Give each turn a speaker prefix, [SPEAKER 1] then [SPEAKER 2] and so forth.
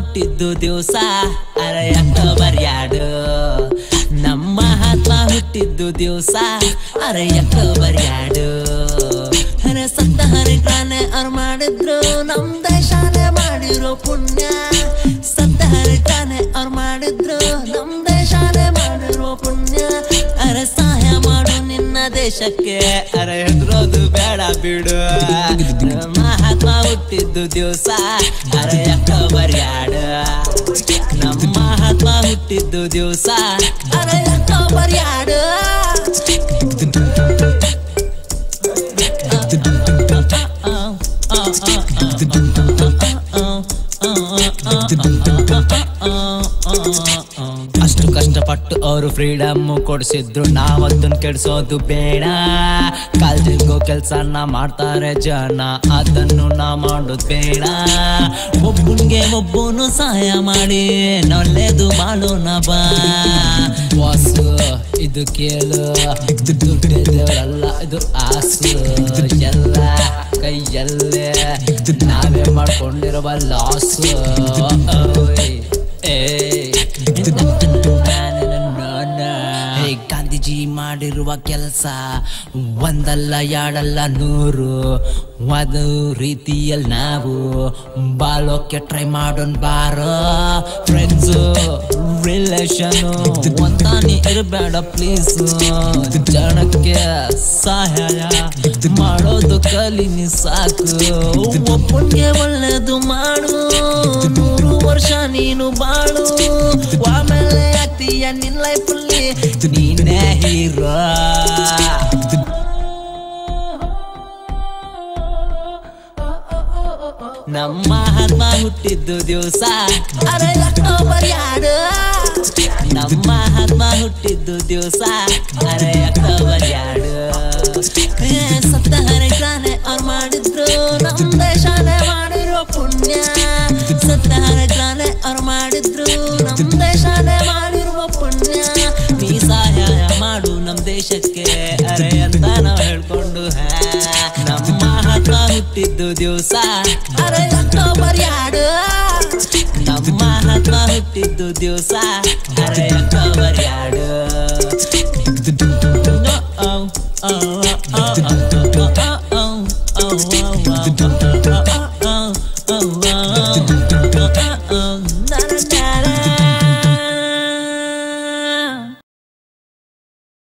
[SPEAKER 1] ಹುಟ್ಟಿದ್ದು ದಿವಸ ಅರೆ ಅಕ್ಟೋಬರ್ ಎರಡು ನಮ್ಮ ಮಹಾತ್ಮ ಹುಟ್ಟಿದ್ದು ದಿವಸ ಅರೆ ಅಕ್ಟೋಬರ್ ಎರಡು ಅರೆ ಸತ್ತ ಹರಿಟ್ರಾನೆ ಅವ್ರು ಮಾಡಿದ್ರು ನಮ್ ದೇಶಾನೇ ಮಾಡಿರೋ ಪುಣ್ಯ ಸತ್ತ ಹರಿಟ್ರಾನೆ ಅವ್ರು ಮಾಡಿದ್ರು ನಮ್ ದೇಶಾನೇ ಮಾಡಿರೋ ಪುಣ್ಯ ಅರೆ ಸಹಾಯ ಮಾಡು ನಿನ್ನ ದೇಶಕ್ಕೆ ಅರೆ ಹೆದ್ರೋದು ಬೇಡ ಬಿಡು ಮಹಾತ್ಮ ಹುಟ್ಟಿದ್ದು ದಿವಸ ಅರೆ ಅಕ್ಟೋಬರ್ ಎರಡು ನಮ್ಮ ಮಹಾತ್ಮ ಹುಟ್ಟಿದ್ದು ದಿವಸ ಅರೆ ಅಕ್ಟೋಬರ್ ಎರಡು ಅಷ್ಟು ಕಷ್ಟಪಟ್ಟು ಅವರು ಫ್ರೀಡಮ್ ಕೊಡಿಸಿದ್ರು ನಾವದನ್ನ ಕೆಡ್ಸೋದು ಬೇಡ ಕಾಲ್ಜಿಗೋ ಕೆಲ್ಸನ ಮಾಡ್ತಾರೆ ಜನ ಅದನ್ನು ನಾ ಮಾಡೋದು ಬೇಡ ಒಬ್ಬನ್ಗೆ ಒಬ್ಬನು ಸಹಾಯ ಮಾಡಿ ಒಳ್ಳೇದು ಮಾಡೋಣ ಬಾ ವಾಸು ಇದು ಕೇಳು ದುಡ್ಡಿದ್ದವರಲ್ಲ ಇದು ಆಸು ಎಲ್ಲ ಕೈಯಲ್ಲೇ ನಾವೇ ಮಾಡ್ಕೊಂಡಿರುವ ಲಾಸು ಏ ಹೇ ಗಾಂಧೀಜಿ ಮಾಡಿರುವ ಕೆಲಸ ಒಂದಲ್ಲ ಎರಡಲ್ಲ ನೂರು ಒಂದು ರೀತಿಯಲ್ಲಿ ನಾವು ಬಾಳೋಕೆ ಟ್ರೈ ಮಾಡೋಣ ಬಾರೋ ಫ್ರೆಂಡ್ಸು ರಿಲೇಷನು ಒಂದಾನಿ ಇರಬೇಡ ಪ್ಲೀಸ್ ಜನಕ್ಕೆ ಸಹಾಯ ಮಾಡೋದು ಕಲಿನಿ ಸಾಕು ಒಬ್ಬನಿಗೆ ಒಳ್ಳೇದು ಮಾಡು ನೂರು ವರ್ಷ ನೀನು ಬಾಳು ಆಮೇಲೆ ಆಗ್ತೀಯ ನಿನ್ ಲೈಫಲ್ಲಿ ನೀನೇ ಹೀರೋ ನಮ್ಮ ಮಹಾತ್ಮ ಹುಟ್ಟಿದ್ದು ದಿವಸ ಅರೆ ಅಕ್ಟೋಬರ್ ಎರಡು ನಮ್ಮ ಮಹಾತ್ಮ ಹುಟ್ಟಿದ್ದು ದಿವಸ ಅರೆ ಅಕ್ಟೋಬರ್ ಎರಡು ಏ, ಸತ್ತ ಹರಿಗ್ರಾನೆ ಅವ್ರು ಮಾಡಿದ್ರು ನಮ್ಮ ದೇಶನೇ ಮಾಡಿರೋ ಪುಣ್ಯ ಸತ್ತ ಹರಿಗ್ರಾನೆ ಅವ್ರು ಮಾಡಿದ್ರು ನಮ್ಮ ದೇಶನೇ ಮಾಡಿರುವ ಪುಣ್ಯ ನೀ ಸಹಾಯ ಮಾಡು ನಮ್ಮ ದೇಶಕ್ಕೆ ಅರೆ ಅಂತ ನಾವು ಹೇಳ್ಕೊಂಡು ಹೇ ನಮ್ಮ ಮಹಾತ್ಮ ಹುಟ್ಟಿದ್ದು ದಿವಸ ಅರೆ ಅಕ್ಟೋಬರ್ ಎರಡು ನಮ್ಮ ಮಹಾತ್ಮ ಹುಟ್ಟಿದ್ದು ದಿವಸ ಅರೆ ಅಕ್ಟೋಬರ್ ಎರಡು Oh